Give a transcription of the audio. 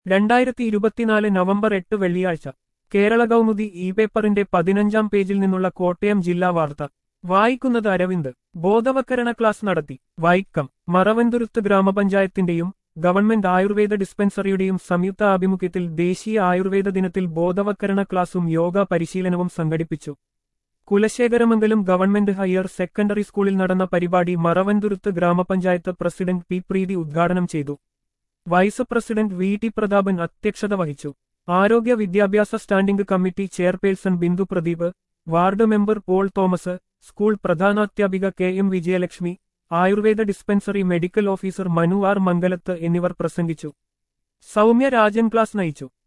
രണ്ടായിരത്തി ഇരുപത്തിനാല് നവംബർ എട്ട് വെള്ളിയാഴ്ച കേരള കൗമുദി ഇ പേപ്പറിന്റെ പതിനഞ്ചാം പേജിൽ നിന്നുള്ള കോട്ടയം ജില്ലാ വാർത്ത വായിക്കുന്നത് അരവിന്ദ് ബോധവൽക്കരണ ക്ലാസ് നടത്തി വൈക്കം മറവന്തുരുത്ത് ഗ്രാമപഞ്ചായത്തിന്റെയും ഗവൺമെന്റ് ആയുർവേദ ഡിസ്പെൻസറിയുടെയും സംയുക്ത ആഭിമുഖ്യത്തിൽ ദേശീയ ആയുർവേദ ദിനത്തിൽ ബോധവൽക്കരണ ക്ലാസും യോഗ പരിശീലനവും സംഘടിപ്പിച്ചു കുലശേഖരമംഗലം ഗവൺമെന്റ് ഹയർ സെക്കൻഡറി സ്കൂളിൽ നടന്ന പരിപാടി മറവന്തുരുത്ത് ഗ്രാമപഞ്ചായത്ത് പ്രസിഡന്റ് പി പ്രീതി ഉദ്ഘാടനം ചെയ്തു vice president V T Prathapan അധ്യക്ഷത വഹിച്ചു ആരോഗ്യ വിദ്യാഭ്യാസ standing committee chairperson Bindu Pradeep ward member Paul Thomas school പ്രധാനാധ്യാപിക K M Vijayalakshmi Ayurveda dispensary medical officer Manu R Mangalath എന്നിവർ പ്രസംഗിച്ചു സൗമ്യ രാജൻ ക്ലാസ് നയിച്ചു